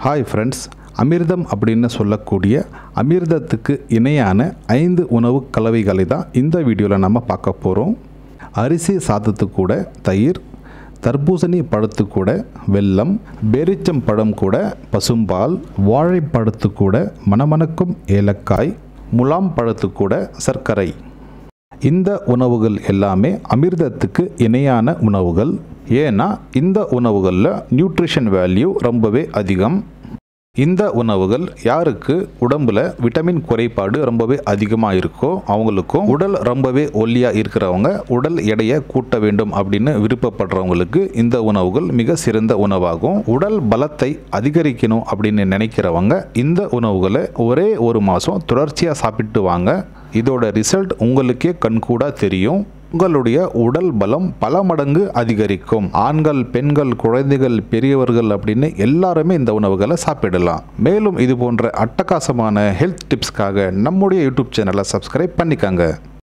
hi friends அமிர்தம் அப்படின்னு சொல்லக்கூடிய அமிர்தத்துக்கு இணையான ஐந்து உணவு கலவைகளை தான் இந்த வீடியோவில் நம்ம பார்க்க போகிறோம் அரிசி சாதத்து கூட தயிர் தர்பூசணி பழத்து கூட வெல்லம் பேரிச்சம் பழம் கூட பசும்பால் வாழைப்பழத்து கூட மணமணக்கும் ஏலக்காய் முலாம் பழத்து கூட சர்க்கரை இந்த உணவுகள் எல்லாமே அமிர்தத்துக்கு இணையான உணவுகள் ஏன்னா இந்த உணவுகளில் நியூட்ரிஷன் வேல்யூ ரொம்பவே அதிகம் இந்த உணவுகள் யாருக்கு உடம்புல விட்டமின் குறைபாடு ரொம்பவே அதிகமாக இருக்கோ அவங்களுக்கும் உடல் ரொம்பவே ஒல்லியாக இருக்கிறவங்க உடல் எடையை கூட்ட வேண்டும் அப்படின்னு விருப்பப்படுறவங்களுக்கு இந்த உணவுகள் மிக சிறந்த உணவாகும் உடல் பலத்தை அதிகரிக்கணும் அப்படின்னு நினைக்கிறவங்க இந்த உணவுகளை ஒரே ஒரு மாதம் தொடர்ச்சியாக சாப்பிட்டு வாங்க இதோட ரிசல்ட் உங்களுக்கே கண்கூடா தெரியும் உங்களுடைய உடல் பலம் பல மடங்கு அதிகரிக்கும் ஆண்கள் பெண்கள் குழந்தைகள் பெரியவர்கள் அப்படின்னு எல்லாருமே இந்த உணவுகளை சாப்பிடலாம் மேலும் இது போன்ற அட்டகாசமான ஹெல்த் டிப்ஸ்க்காக நம்முடைய யூடியூப் சேனலை சப்ஸ்கிரைப் பண்ணிக்கங்க